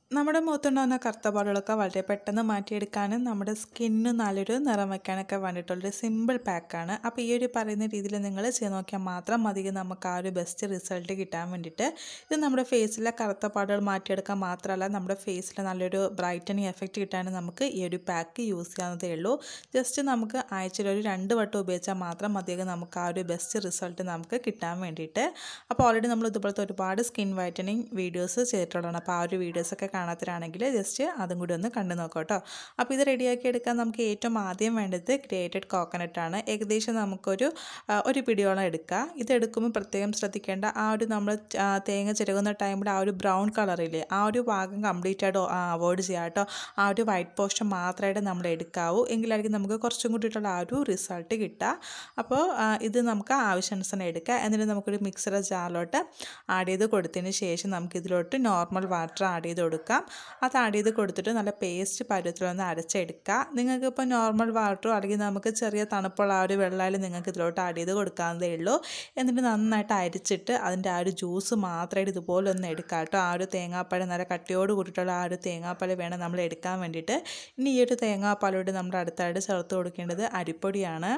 നമ്മുടെ മുഖത്തുണ്ടാകുന്ന കറുത്ത പാടുകളൊക്കെ വളരെ പെട്ടെന്ന് മാറ്റിയെടുക്കാനും നമ്മുടെ സ്കിന്നിന് നല്ലൊരു നിറം വയ്ക്കാനൊക്കെ വേണ്ടിയിട്ടുള്ളൊരു സിമ്പിൾ പാക്കാണ് അപ്പോൾ ഈ ഒരു പറയുന്ന രീതിയിൽ നിങ്ങൾ ചെയ്ത് നോക്കിയാൽ മാത്രം മതി നമുക്ക് ആ ഒരു ബെസ്റ്റ് റിസൾട്ട് കിട്ടാൻ വേണ്ടിയിട്ട് ഇത് നമ്മുടെ ഫേസിലെ കറുത്ത പാടുകൾ മാറ്റിയെടുക്കാൻ മാത്രമല്ല നമ്മുടെ ഫേസിൽ നല്ലൊരു ബ്രൈറ്റനിങ് എഫക്റ്റ് കിട്ടാനും നമുക്ക് ഈ ഒരു പാക്ക് യൂസ് ചെയ്യാവുന്നതേ ഉള്ളൂ ജസ്റ്റ് നമുക്ക് ആഴ്ചയിൽ ഒരു രണ്ട് വട്ടം ഉപയോഗിച്ചാൽ മാത്രം മതിയാകും നമുക്ക് ആ ഒരു ബെസ്റ്റ് റിസൾട്ട് നമുക്ക് കിട്ടാൻ വേണ്ടിയിട്ട് അപ്പോൾ ഓൾറെഡി നമ്മൾ ഇതുപോലത്തെ ഒരുപാട് സ്കിൻ വൈറ്റനിങ് വീഡിയോസ് ചെയ്തിട്ടുള്ളതാണ് അപ്പോൾ ആ ഒരു വീഡിയോസൊക്കെ കാണാത്തവരാണെങ്കിൽ ജസ്റ്റ് അതും കൂടി ഒന്ന് കണ്ടു നോക്കാം കേട്ടോ അപ്പോൾ ഇത് റെഡിയാക്കി എടുക്കാൻ നമുക്ക് ഏറ്റവും ആദ്യം വേണ്ടത് ഗ്രേറ്റഡ് കോക്കനട്ടാണ് ഏകദേശം നമുക്കൊരു ആ, ഒരു പിടിയോളം എടുക്കുക ഇത് എടുക്കുമ്പോൾ പ്രത്യേകം ശ്രദ്ധിക്കേണ്ട ആ ഒരു നമ്മൾ ആ, തേങ്ങ ചിരകുന്ന ടൈമിൽ ആ ഒരു ബ്രൗൺ കളറില്ലേ ആ ഒരു ഭാഗം കംപ്ലീറ്റ് ആയിട്ട് അവോയ്ഡ് ചെയ്യുക കേട്ടോ ആ ഒരു വൈറ്റ് പോർഷൻ മാത്രമായിട്ട് നമ്മൾ എടുക്കാവൂ എങ്കിലായിരിക്കും നമുക്ക് കുറച്ചും കൂടിയിട്ടുള്ള ആ ഒരു റിസൾട്ട് കിട്ടുക അപ്പോൾ ആ, ഇത് നമുക്ക് ആവശ്യാനുസരണം എടുക്കുക എന്നിട്ട് നമുക്കൊരു മിക്സറുടെ ജാറിലോട്ട് ആഡ് ചെയ്ത് കൊടുത്തതിന് ശേഷം നമുക്ക് ഇതിലോട്ട് നോർമൽ വാട്ടർ ആഡ് ചെയ്ത് കൊടുക്കാം അത് ആഡ് ചെയ്ത് കൊടുത്തിട്ട് നല്ല പേസ്റ്റ് പരുവത്തിലൊന്ന് അരച്ചെടുക്കുക നിങ്ങൾക്ക് ഇപ്പോൾ നോർമൽ വാട്ടറോ അല്ലെങ്കിൽ നമുക്ക് ചെറിയ തണുപ്പുള്ള ആ ഒരു വെള്ളമായാലും നിങ്ങൾക്ക് ഇതിലോട്ട് ആഡ് ചെയ്ത് കൊടുക്കാവുന്നതേ ഉള്ളൂ എന്നിട്ട് നന്നായിട്ട് അരിച്ചിട്ട് അതിൻ്റെ ആ ഒരു ജ്യൂസ് മാത്രമായിട്ട് ഇതുപോലെ ഒന്ന് എടുക്കുക കേട്ടോ ആ ഒരു തേങ്ങാപ്പാൽ നല്ല കട്ടിയോട് കൂടിയിട്ടുള്ള ആ ഒരു തേങ്ങാപ്പാൽ വേണം നമ്മൾ എടുക്കാൻ വേണ്ടിയിട്ട് ഇനി ഈ ഒരു തേങ്ങാപ്പാലോട് നമ്മൾ അടുത്തായിട്ട് ചേർത്ത് കൊടുക്കേണ്ടത് അരിപ്പൊടിയാണ്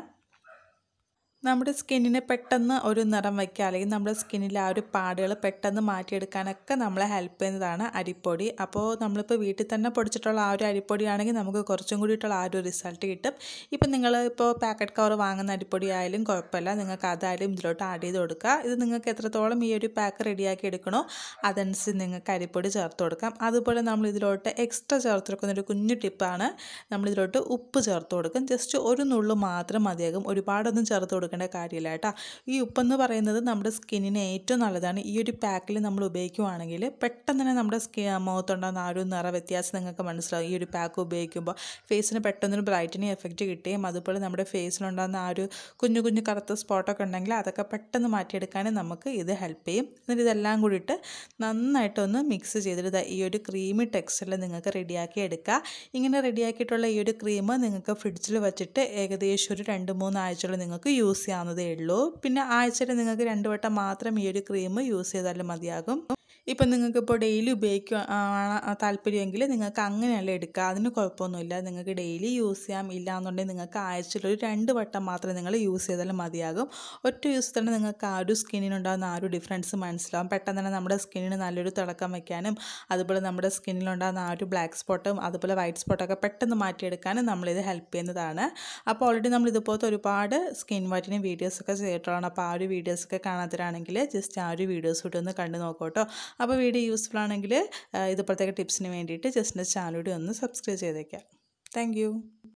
നമ്മുടെ സ്കിന്നിന് പെട്ടെന്ന് ഒരു നിറം വയ്ക്കുക അല്ലെങ്കിൽ നമ്മുടെ സ്കിന്നിലെ ആ ഒരു പാടുകൾ പെട്ടെന്ന് മാറ്റിയെടുക്കാനൊക്കെ നമ്മളെ ഹെൽപ്പ് ചെയ്യുന്നതാണ് അരിപ്പൊടി അപ്പോൾ നമ്മളിപ്പോൾ വീട്ടിൽ തന്നെ പൊടിച്ചിട്ടുള്ള ആ ഒരു അരിപ്പൊടിയാണെങ്കിൽ നമുക്ക് കുറച്ചും കൂടിയിട്ടുള്ള ആ ഒരു റിസൾട്ട് കിട്ടും ഇപ്പം നിങ്ങൾ ഇപ്പോൾ പാക്കറ്റ് കവർ വാങ്ങുന്ന അരിപ്പൊടി ആയാലും കുഴപ്പമില്ല നിങ്ങൾക്ക് അതായാലും ഇതിലോട്ട് ആഡ് ചെയ്ത് കൊടുക്കുക ഇത് നിങ്ങൾക്ക് എത്രത്തോളം ഈ ഒരു പാക്ക് റെഡിയാക്കി എടുക്കണോ അതനുസരിച്ച് നിങ്ങൾക്ക് അരിപ്പൊടി ചേർത്ത് കൊടുക്കാം അതുപോലെ നമ്മൾ ഇതിലോട്ട് എക്സ്ട്രാ ചേർത്ത് കൊടുക്കുന്ന ഒരു കുഞ്ഞു ടിപ്പാണ് നമ്മളിതിലോട്ട് ഉപ്പ് ചേർത്ത് കൊടുക്കും ജസ്റ്റ് ഒരു നുള്ളു മാത്രം മതിയാകും ഒരുപാടൊന്നും ചേർത്ത് കൊടുക്കേണ്ട കാര്യമില്ല കേട്ടോ ഈ ഉപ്പെന്ന് പറയുന്നത് നമ്മുടെ സ്കിന്നിന് ഏറ്റവും നല്ലതാണ് ഈ ഒരു പാക്കിൽ നമ്മൾ ഉപയോഗിക്കുവാണെങ്കിൽ പെട്ടെന്ന് തന്നെ നമ്മുടെ സ്കി മുഖത്തുണ്ടാകുന്ന ആ ഒരു നിറ വ്യത്യാസം നിങ്ങൾക്ക് മനസ്സിലാവും ഈ ഒരു പാക്ക് ഉപയോഗിക്കുമ്പോൾ ഫേസിന് പെട്ടെന്നൊരു ബ്രൈറ്റനിങ് എഫക്റ്റ് കിട്ടുകയും അതുപോലെ നമ്മുടെ ഫേസിലുണ്ടാകുന്ന ആ ഒരു കുഞ്ഞു കുഞ്ഞു കറുത്ത സ്പോട്ടൊക്കെ ഉണ്ടെങ്കിൽ അതൊക്കെ പെട്ടെന്ന് മാറ്റിയെടുക്കാനും നമുക്ക് ഇത് ഹെൽപ്പ് ചെയ്യും എന്നിട്ട് ഇതെല്ലാം കൂടിയിട്ട് നന്നായിട്ടൊന്ന് മിക്സ് ചെയ്തിട്ട് ദാ ഈ ഒരു ക്രീമി ടെക്സ്ചറിൽ നിങ്ങൾക്ക് റെഡിയാക്കി എടുക്കുക ഇങ്ങനെ റെഡിയാക്കിയിട്ടുള്ള ഈ ഒരു ക്രീം നിങ്ങൾക്ക് ഫ്രിഡ്ജിൽ വെച്ചിട്ട് ഏകദേശം ഒരു രണ്ട് മൂന്ന് ആഴ്ചകൾ നിങ്ങൾക്ക് യൂസ് ചെയ്യാവുന്നതേ ഉള്ളൂ പിന്നെ ആഴ്ചയിൽ നിങ്ങൾക്ക് രണ്ട് വട്ടം മാത്രം ഈ ഒരു ക്രീം യൂസ് ചെയ്താലും മതിയാകും ഇപ്പം നിങ്ങൾക്കിപ്പോൾ ഡെയിലി ഉപയോഗിക്കുക താല്പര്യമെങ്കിൽ നിങ്ങൾക്ക് അങ്ങനെയല്ല എടുക്കുക അതിന് കുഴപ്പമൊന്നുമില്ല നിങ്ങൾക്ക് ഡെയിലി യൂസ് ചെയ്യാം ഇല്ല എന്നുണ്ടെങ്കിൽ നിങ്ങൾക്ക് ആഴ്ചയിൽ ഒരു രണ്ട് വട്ടം മാത്രം നിങ്ങൾ യൂസ് ചെയ്താലും മതിയാകും ഒറ്റ യൂസ് തന്നെ നിങ്ങൾക്ക് ആ ഒരു സ്കിന്നിനുണ്ടാകുന്ന ആ ഒരു ഡിഫറൻസ് മനസ്സിലാവും പെട്ടെന്ന് തന്നെ നമ്മുടെ സ്കിന്നിന് നല്ലൊരു തിളക്കം വയ്ക്കാനും അതുപോലെ നമ്മുടെ സ്കിന്നിലുണ്ടാകുന്ന ആ ഒരു ബ്ലാക്ക് സ്പോട്ടും അതുപോലെ വൈറ്റ് സ്പോട്ടൊക്കെ പെട്ടെന്ന് മാറ്റിയെടുക്കാനും നമ്മളിത് ഹെൽപ്പ് ചെയ്യുന്നതാണ് അപ്പോൾ ഓൾറെഡി നമ്മൾ ഇതുപോലത്തെ ഒരുപാട് സ്കിൻ വൈറ്റിന് വീഡിയോസൊക്കെ ചെയ്തിട്ടുള്ളതാണ് അപ്പോൾ ആ ഒരു വീഡിയോസൊക്കെ കാണാത്തവരാണെങ്കിൽ ജസ്റ്റ് ആ ഒരു വീഡിയോസ് കൂടി ഒന്ന് കണ്ടു നോക്കട്ടോ അപ്പോൾ വീഡിയോ യൂസ്ഫുൾ ആണെങ്കിൽ ഇതുപോലത്തെ ടിപ്സിന് വേണ്ടിയിട്ട് ജസ്റ്റ് ചാനൽ കൂടി ഒന്ന് സബ്സ്ക്രൈബ് ചെയ്തേക്കാം താങ്ക്